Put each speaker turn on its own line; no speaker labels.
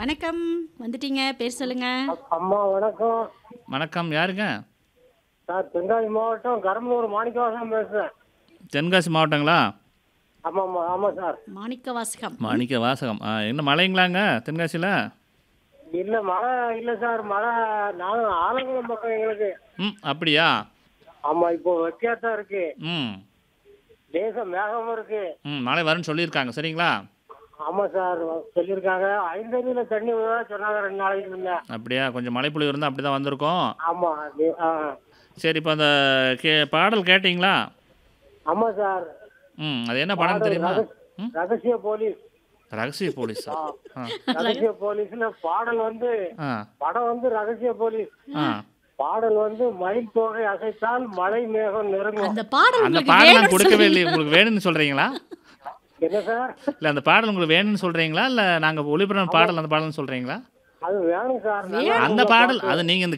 வணக்கம் வந்துட்டீங்க பேர் சொல்லுங்க
அம்மா வணக்கம்
வணக்கம் யாருங்க
சார் தென்காசி மாவட்டம் கரம்பலூர் மாணிக்கவாசம் பேசுறேன்
தென்காசி மாவட்டங்களா
ஆமாம்மா ஆமாம் சார்
மாணிக்க வாசகம்
மாணிக்க வாசகம் ஆ என்ன மழைங்களாங்க தென்காசியில்
இல்லை மழை இல்லை சார் மழை நானும் ஆலங்குளம் பக்கம் எங்களுக்கு
ம் அப்படியா
ஆமாம் இப்போ வெக்கையாத்தான் இருக்கு
ம்
தேசம் மேகமும் இருக்கு
ம் மழை வரும்னு சொல்லியிருக்காங்க சரிங்களா
ஆமாம் சார் சொல்லியிருக்காங்க ஐந்தறியில் தண்ணி விழுவதா சொன்னாங்க ரெண்டு நாளைக்கு முன்ன
அப்படியா கொஞ்சம் மழைப்பொழிவு இருந்தால் அப்படி தான் வந்திருக்கோம்
ஆமாம் அது ஆ
சரி இப்போ அந்த கே பாடல் கேட்டிங்களா
ஆமாம் சார்
ம் அது என்ன படம் தெரியுமா
ரகசிய-
ம்
ரகசிய போலீஸ்
ரகசிய போலீஸா ஆ
ரகசிய போலீஸ்ல பாடல் வந்து
ஆ
படம் வந்து ரகசிய போலீஸ்
ஆ
பாடல் வந்து மயில் தோகை அசைத்தால் மழை மேகம் நெருங்கும்
அந்த பாடல்
அந்த
உங்களுக்கு
பாடல் நான்
வேணும்னு
கொடுக்கவே
சொல்லி-
இல்லையே உங்களுக்கு வேணும்னு சொல்கிறீங்களா
என்ன சார்
இல்லை அந்த பாடல் உங்களுக்கு வேணும்னு சொல்கிறீங்களா இல்லை நாங்கள் ஒளிபரம் பாடல் அந்த பாடல்னு சொல்கிறீங்களா
அது வேணும் சார் நல்லா
அந்த
இருக்கும்
பாடல்
பாட்டு.
அது நீங்கள் இந்த